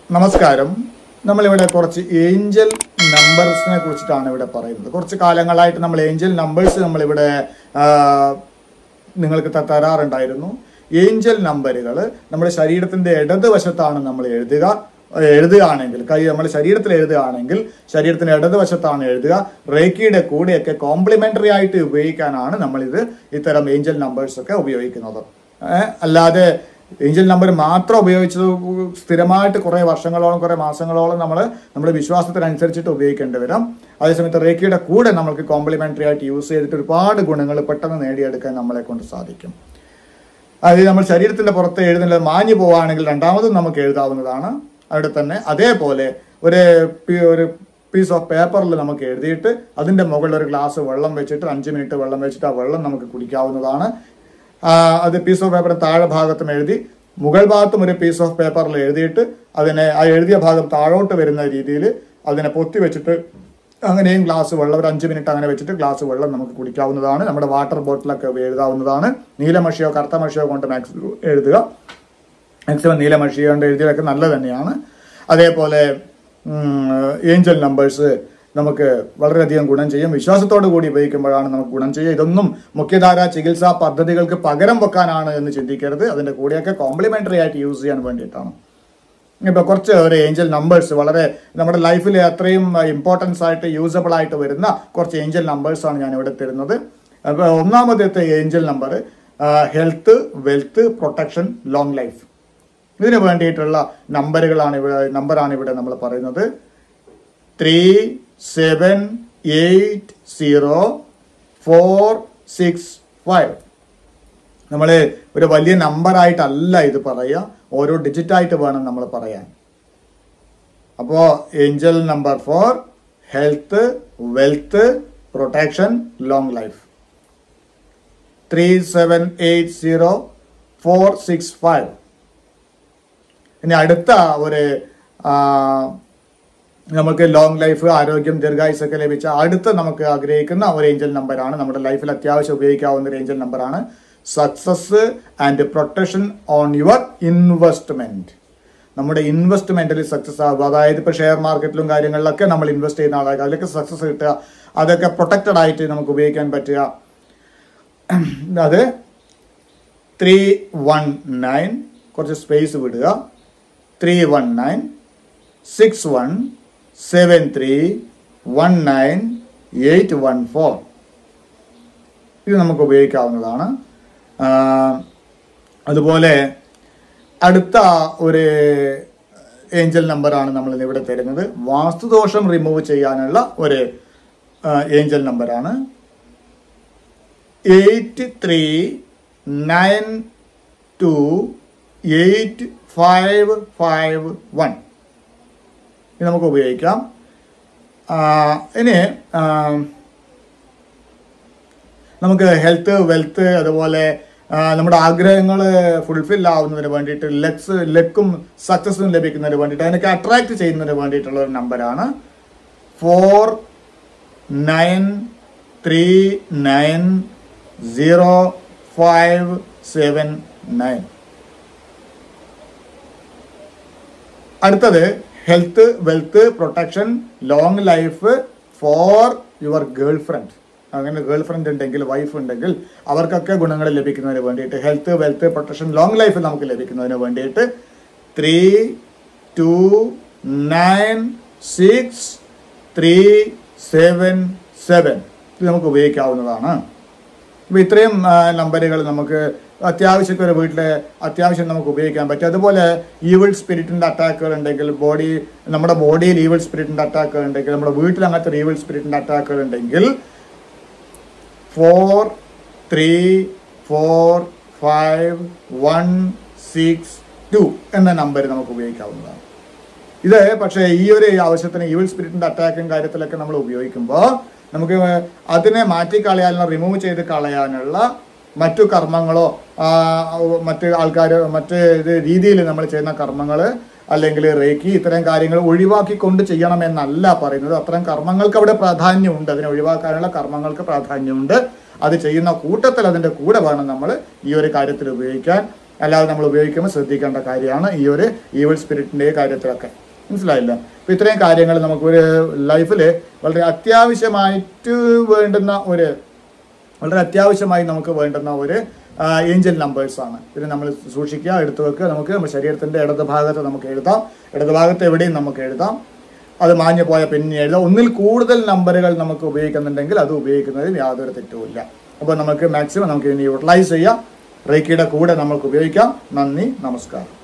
നമസ്കാരം നമ്മളിവിടെ കുറച്ച് ഏഞ്ചൽ നമ്പേഴ്സിനെ കുറിച്ചിട്ടാണ് ഇവിടെ പറയുന്നത് കുറച്ച് കാലങ്ങളായിട്ട് നമ്മൾ ഏഞ്ചൽ നമ്പേഴ്സ് നമ്മളിവിടെ ആ, നിങ്ങൾക്ക് ത- തരാറുണ്ടായിരുന്നു ഏഞ്ചൽ നമ്പറുകൾ നമ്മുടെ ശരീരത്തിന്റെ ഇടതുവശത്താണ് നമ്മൾ എഴുതുക എഴുതുകയാണെങ്കിൽ കൈ നമ്മുടെ ശരീരത്തിൽ എഴുതുകയാണെങ്കിൽ ശരീരത്തിന്റെ ഇടതുവശത്താണ് എഴുതുക റേക്കിയുടെ കൂടെയൊക്കെ കോംപ്ലിമെന്ററി ആയിട്ട് ഉപയോഗിക്കാനാണ് നമ്മളിത് ഇത്തരം ഏഞ്ചൽ നമ്പേഴ്സ് ഒക്കെ ഉപയോഗിക്കുന്നത് ഏഹ് അല്ലാതെ ഏഞ്ചൽ നമ്പർ മാത്രം ഉപയോഗിച്ചത് സ്ഥിരമായിട്ട് കുറേ വർഷങ്ങളോളം കുറേ മാസങ്ങളോളം നമ്മൾ നമ്മുടെ വിശ്വാസത്തിനനുസരിച്ചിട്ട് ഉപയോഗിക്കേണ്ടി വരും അതേസമയത്ത് റേക്കിയുടെ കൂടെ നമുക്ക് കോംപ്ലിമെന്ററി ആയിട്ട് യൂസ് ചെയ്തിട്ട് ഒരുപാട് ഗുണങ്ങൾ പെട്ടെന്ന് നേടിയെടുക്കാൻ നമ്മളെ കൊണ്ട് സാധിക്കും അതായത് നമ്മൾ ശരീരത്തിന്റെ പുറത്ത് എഴുതുന്നത് മാഞ്ഞു പോവുകയാണെങ്കിൽ രണ്ടാമതും നമുക്ക് എഴുതാവുന്നതാണ് അവിടെ തന്നെ അതേപോലെ ഒരു പി- ഒരു പീസ് ഓഫ് പേപ്പറിൽ നമുക്ക് എഴുതിയിട്ട് അതിന്റെ മുകളിൽ ഒരു ഗ്ലാസ് വെള്ളം വെച്ചിട്ട് അഞ്ച് മിനിറ്റ് വെള്ളം വെച്ചിട്ട് ആ വെള്ളം നമുക്ക് കുടിക്കാവുന്നതാണ് ആ, അത് പീസ് ഓഫ് പേപ്പറിന്റെ താഴെ ഭാഗത്തും എഴുതി മുകൾ ഭാഗത്തും ഒരു പീസ് ഓഫ് പേപ്പറിൽ എഴുതിയിട്ട് അതിനെ ആ എഴുതിയ ഭാഗം താഴോട്ട് വരുന്ന രീതിയിൽ അതിനെ പൊത്തി വെച്ചിട്ട് അങ്ങനെയും ഗ്ലാസ് വെള്ളം ഒരു അഞ്ച് മിനിറ്റ് അങ്ങനെ വെച്ചിട്ട് ഗ്ലാസ് വെള്ളം നമുക്ക് കുടിക്കാവുന്നതാണ് നമ്മുടെ വാട്ടർ ബോട്ടിലൊക്കെ എഴുതാവുന്നതാണ് നീലമഷിയോ കറുത്ത മഷിയോ കൊണ്ട് മാക്സിമം എഴുതുക മാക്സിമം നീലമഷി കൊണ്ട് എഴുതിയതൊക്കെ നല്ലത് തന്നെയാണ് അതേപോലെ ഏഞ്ചൽ നമ്പേഴ്സ് നമുക്ക് വളരെയധികം ഗുണം ചെയ്യും വിശ്വാസത്തോടു കൂടി ഉപയോഗിക്കുമ്പോഴാണ് നമുക്ക് ഗുണം ചെയ്യുക ഇതൊന്നും മുഖ്യധാര ചികിത്സാ പദ്ധതികൾക്ക് പകരം വെക്കാനാണ് എന്ന് ചിന്തിക്കരുത് അതിന്റെ കൂടെയൊക്കെ കോംപ്ലിമെന്ററി ആയിട്ട് യൂസ് ചെയ്യാൻ വേണ്ടിയിട്ടാണ് ഇപ്പൊ കുറച്ച് ഒരു ഏഞ്ചൽ നമ്പേഴ്സ് വളരെ നമ്മുടെ ലൈഫിൽ അത്രയും ഇമ്പോർട്ടൻസ് ആയിട്ട് യൂസബിൾ ആയിട്ട് വരുന്ന കുറച്ച് ഏഞ്ചൽ നമ്പേഴ്സ് ആണ് ഞാൻ ഇവിടെ തരുന്നത് അപ്പൊ ഒന്നാമത്തെ angel number health wealth protection long life ഇതിന് വേണ്ടിയിട്ടുള്ള നമ്പറുകളാണ് ഇവിടെ നമ്പറാണ് ഇവിടെ നമ്മൾ പറയുന്നത് three seven eight zero four six five നമ്മൾ ഒരു വലിയ നമ്പറായിട്ടല്ല ഇത് പറയുക ഓരോ ഡിജിറ്റ് ആയിട്ട് വേണം നമ്മൾ പറയാൻ അപ്പോൾ angel number four health wealth protection long life three seven eight zero four six five ഇനി അടുത്ത ഒരു ആ, നമുക്ക് ലോങ് ലൈഫ് ആരോഗ്യം ദീർഘായുസ് ഒക്കെ ലഭിച്ച അടുത്ത നമുക്ക് ആഗ്രഹിക്കുന്ന ഒരു ഏഞ്ചൽ നമ്പറാണ് നമ്മുടെ ലൈഫിൽ അത്യാവശ്യം ഉപയോഗിക്കാവുന്ന ഒരു ഏഞ്ചൽ നമ്പറാണ് success and protection on your investment നമ്മുടെ ഇൻവെസ്റ്റ്മെന്റിൽ സക്സസ് ആകുക അതായത് ഇപ്പൊ ഷെയർ മാർക്കറ്റിലും കാര്യങ്ങളിലൊക്കെ നമ്മൾ ഇൻവെസ്റ്റ് ചെയ്യുന്ന ആളായിരിക്കും അതിലൊക്കെ സക്സസ് കിട്ടുക അതൊക്കെ പ്രൊട്ടക്റ്റഡ് ആയിട്ട് നമുക്ക് ഉപയോഗിക്കാൻ പറ്റുക അത് ത്രീ വൺ നയൻ കുറച്ച് സ്പേസ് വിടുക three one nine six one seven three one nine eight one four ഇത് നമുക്ക് ഉപയോഗിക്കാവുന്നതാണ് ആ, അതുപോലെ അടുത്ത ഒരു ഏഞ്ചൽ നമ്പറാണ് നമ്മൾ ഇവിടെ തരുന്നത് വാസ്തുദോഷം റിമൂവ് ചെയ്യാനുള്ള ഒരു ഏഞ്ചൽ നമ്പറാണ് eight three nine two eight five five one ഇത് നമുക്ക് ഉപയോഗിക്കാം ആ, ഇനി ആ, നമുക്ക് ഹെൽത്ത് വെൽത്ത് അതുപോലെ ആ, നമ്മുടെ ആഗ്രഹങ്ങൾ ഫുൾഫിൽ ആവുന്നതിന് വേണ്ടിയിട്ട് ലെക്സ് ലെക്കും സക്സസും ലഭിക്കുന്നതിന് വേണ്ടിയിട്ട് അതിനൊക്കെ അട്രാക്ട് ചെയ്യുന്നതിന് വേണ്ടിയിട്ടുള്ള ഒരു നമ്പറാണ് four nine three nine zero five seven nine അടുത്തത് health wealth protection long life for your girlfriend അങ്ങനെ ഗേൾ ഫ്രണ്ട് ഉണ്ടെങ്കിൽ വൈഫ് ഉണ്ടെങ്കിൽ അവർക്കൊക്കെ ഗുണങ്ങൾ ലഭിക്കുന്നതിന് വേണ്ടിയിട്ട് health wealth protection long life നമുക്ക് ലഭിക്കുന്നതിന് വേണ്ടിയിട്ട് three two nine six three seven seven ഇത് നമുക്ക് ഉപയോഗിക്കാവുന്നതാണ് ഇപ്പൊ ഇത്രയും നമ്പറുകൾ നമുക്ക് അത്യാവശ്യമൊക്കെ ഒരു വീട്ടിലെ അത്യാവശ്യം നമുക്ക് ഉപയോഗിക്കാൻ പറ്റും അതുപോലെ ഈവിൾ സ്പിരിറ്റിന്റെ അറ്റാക്കുകൾ ഉണ്ടെങ്കിൽ ബോഡി നമ്മുടെ ബോഡിയിൽ ഈവിൾ സ്പിരിറ്റിന്റെ അറ്റാക്കുകൾ ഉണ്ടെങ്കിൽ നമ്മുടെ വീട്ടിൽ അങ്ങനത്തെ ഒരു ഈവിൾ സ്പിരിറ്റിന്റെ അറ്റാക്കുകൾ ഉണ്ടെങ്കിൽ four three four five one six two എന്ന നമ്പർ നമുക്ക് ഉപയോഗിക്കാവുന്നതാണ് ഇത് പക്ഷേ ഈ ഒരു ആവശ്യത്തിന് ഈവിൾ സ്പിരിറ്റിന്റെ അറ്റാക്കും കാര്യത്തിലൊക്കെ നമ്മൾ ഉപയോഗിക്കുമ്പോൾ നമുക്ക് അതിനെ മാറ്റിക്കളയാനുള്ള റിമൂവ് ചെയ്ത് കളയാനുള്ള മറ്റു കർമ്മങ്ങളോ ആ, മറ്റ് ആൾക്കാർ മറ്റ് ഇത് രീതിയിൽ നമ്മൾ ചെയ്യുന്ന കർമ്മങ്ങൾ അല്ലെങ്കിൽ റേക്കി ഇത്തരം കാര്യങ്ങൾ ഒഴിവാക്കിക്കൊണ്ട് ചെയ്യണമെന്നല്ല പറയുന്നത് അത്തരം കർമ്മങ്ങൾക്ക് അവിടെ പ്രാധാന്യമുണ്ട് അതിനെ ഒഴിവാക്കാനുള്ള കർമ്മങ്ങൾക്ക് പ്രാധാന്യമുണ്ട് അത് ചെയ്യുന്ന കൂട്ടത്തിൽ അതിൻ്റെ കൂടെ വേണം നമ്മൾ ഈ ഒരു കാര്യത്തിൽ ഉപയോഗിക്കാൻ അല്ലാതെ നമ്മൾ ഉപയോഗിക്കുമ്പോൾ ശ്രദ്ധിക്കേണ്ട കാര്യമാണ് ഈ ഒരു ഈവൽ സ്പിരിറ്റിൻ്റെ കാര്യത്തിലൊക്കെ മനസ്സിലായില്ല അപ്പോൾ ഇത്രയും കാര്യങ്ങൾ നമുക്കൊരു ലൈഫിൽ വളരെ അത്യാവശ്യമായിട്ട് വേണ്ടുന്ന ഒരു വളരെ അത്യാവശ്യമായി നമുക്ക് വേണ്ടുന്ന ഒരു ഏഞ്ചൽ നമ്പേഴ്സ് ആണ് പിന്നെ നമ്മൾ സൂക്ഷിക്കുക എടുത്തു വെക്കുക നമുക്ക് നമ്മുടെ ശരീരത്തിന്റെ ഇടത് ഭാഗത്ത് നമുക്ക് എഴുതാം ഇടത് ഭാഗത്ത് എവിടെയും നമുക്ക് എഴുതാം അത് മാഞ്ഞു പോയ പിന്നെ എഴുതാം ഒന്നിൽ കൂടുതൽ നമ്പറുകൾ നമുക്ക് ഉപയോഗിക്കുന്നുണ്ടെങ്കിൽ അത് ഉപയോഗിക്കുന്നതിൽ യാതൊരു തെറ്റുമില്ല അപ്പോൾ നമുക്ക് മാക്സിമം നമുക്ക് ഇതിനെ യൂട്ടിലൈസ് ചെയ്യാം റേക്കിയുടെ കൂടെ നമുക്ക് ഉപയോഗിക്കാം നന്ദി നമസ്കാരം